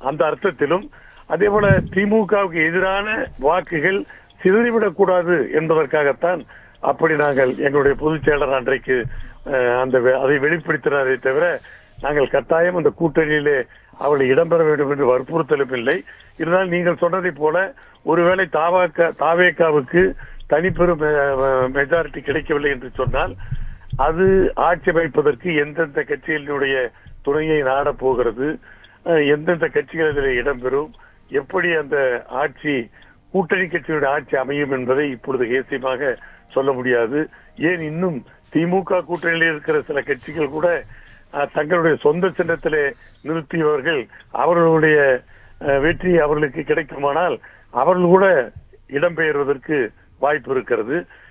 அந்த அர்த்தத்திலும் அதே போல திமுகவுக்கு எதிரான வாக்குகள் சிதறிவிடக் கூடாது என்பதற்காகத்தான் அப்படி நாங்கள் எங்களுடைய பொதுச் செயலர் அன்றைக்கு அஹ், அந்த வெ- அதை வெளிப்படுத்தினாரே தவிர நாங்கள் கட்டாயம் அந்த கூட்டணியிலே அவளை இடம்பெற வேண்டும் என்று வற்புறுத்தலும் இல்லை இருந்தால் நீங்கள் சொன்னதை போல ஒருவேளை தாவாக்க தாவேக்காவுக்கு தனிப்பெரும் மெஜாரிட்டி கிடைக்கவில்லை என்று சொன்னால் அது ஆட்சி அமைப்பதற்கு எந்தெந்த கட்சிகளினுடைய துணையை நாடப் போகிறது அஹ், எந்தெந்த கட்சிகள் இதில் இடம்பெறும் எப்படி அந்த ஆட்சி கூட்டணி கட்சியுடைய ஆட்சி அமையும் என்பதை இப்பொழுது ஏசியமாக சொல்ல முடியாது ஏன் இன்னும் திமுக கூட்டணியில் இருக்கிற சில கட்சிகள் கூட அஹ், தங்களுடைய சொந்த சின்னத்திலே நிறுத்தியவர்கள் அவர்களுடைய அஹ், வெற்றி அவர்களுக்கு கிடைக்குமானால் அவர்கள் கூட இடம்பெயர்வதற்கு வாய்ப்பு இருக்கிறது